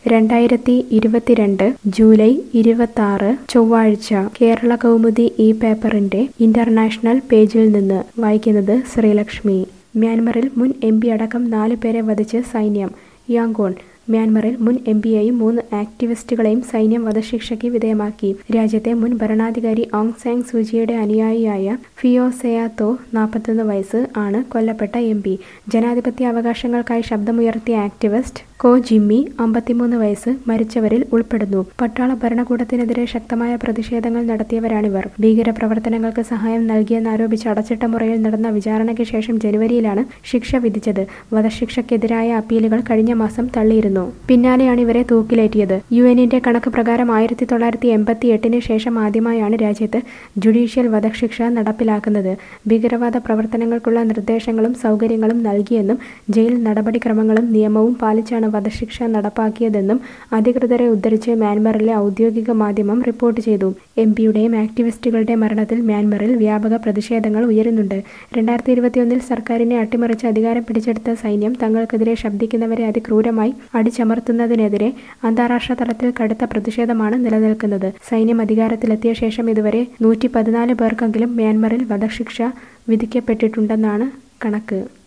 രണ്ടായിരത്തി ഇരുപത്തിരണ്ട് ജൂലൈ ഇരുപത്താറ് ചൊവ്വാഴ്ച കേരള കൗമുദി ഈ പേപ്പറിന്റെ ഇന്റർനാഷണൽ പേജിൽ നിന്ന് വായിക്കുന്നത് ശ്രീലക്ഷ്മി മ്യാൻമറിൽ മുൻ എം പി അടക്കം നാല് പേരെ വധിച്ച് സൈന്യം യാങ്കോൺ മ്യാൻമറിൽ മുൻ എം പിയെയും മൂന്ന് ആക്ടിവിസ്റ്റുകളെയും സൈന്യം വധശിക്ഷയ്ക്ക് വിധേയമാക്കി രാജ്യത്തെ മുൻ ഭരണാധികാരി ഓങ് സാങ് സൂചിയുടെ അനുയായിയായ ഫിയോ സെയാത്തോ നാൽപ്പത്തൊന്ന് വയസ്സ് ആണ് കൊല്ലപ്പെട്ട എം പി ജനാധിപത്യ അവകാശങ്ങൾക്കായി ശബ്ദമുയർത്തിയ ആക്ടിവിസ്റ്റ് കോ ജിമ്മി അമ്പത്തിമൂന്ന് വയസ്സ് മരിച്ചവരിൽ ഉൾപ്പെടുന്നു പട്ടാള ഭരണകൂടത്തിനെതിരെ ശക്തമായ പ്രതിഷേധങ്ങൾ നടത്തിയവരാണിവർ ഭീകരപ്രവർത്തനങ്ങൾക്ക് സഹായം നൽകിയെന്നാരോപിച്ച് അടച്ചിട്ട മുറയിൽ നടന്ന വിചാരണയ്ക്ക് ശേഷം ജനുവരിയിലാണ് ശിക്ഷ വിധിച്ചത് വധശിക്ഷയ്ക്കെതിരായ അപ്പീലുകൾ കഴിഞ്ഞ മാസം തള്ളിയിരുന്നു പിന്നാലെയാണ് ഇവരെ തൂക്കിലേറ്റിയത് യു എന്നിന്റെ കണക്ക് പ്രകാരം ആയിരത്തി തൊള്ളായിരത്തി എൺപത്തി എട്ടിന് ശേഷം ആദ്യമായാണ് രാജ്യത്ത് ജുഡീഷ്യൽ വധശിക്ഷ നടപ്പിലാക്കുന്നത് ഭീകരവാദ പ്രവർത്തനങ്ങൾക്കുള്ള നിർദ്ദേശങ്ങളും സൗകര്യങ്ങളും നൽകിയെന്നും ജയിൽ നടപടിക്രമങ്ങളും നിയമവും പാലിച്ചാണ് വധശിക്ഷ നടപ്പാക്കിയതെന്നും അധികൃതരെ ഉദ്ധരിച്ച് മ്യാൻമറിലെ ഔദ്യോഗിക മാധ്യമം റിപ്പോർട്ട് ചെയ്തു എം പിയുടെയും ആക്ടിവിസ്റ്റുകളുടെ മരണത്തിൽ മ്യാൻമറിൽ വ്യാപക പ്രതിഷേധങ്ങൾ ഉയരുന്നുണ്ട് രണ്ടായിരത്തി ഇരുപത്തിയൊന്നിൽ സർക്കാരിനെ അട്ടിമറിച്ച് അധികാരം പിടിച്ചെടുത്ത സൈന്യം തങ്ങൾക്കെതിരെ ശബ്ദിക്കുന്നവരെ അതിക്രൂരമായി അടിച്ചമർത്തുന്നതിനെതിരെ അന്താരാഷ്ട്ര തലത്തിൽ കടുത്ത പ്രതിഷേധമാണ് നിലനിൽക്കുന്നത് സൈന്യം അധികാരത്തിലെത്തിയ ശേഷം ഇതുവരെ നൂറ്റി പതിനാല് പേർക്കെങ്കിലും മ്യാൻമറിൽ വധശിക്ഷ വിധിക്കപ്പെട്ടിട്ടുണ്ടെന്നാണ് കണക്ക്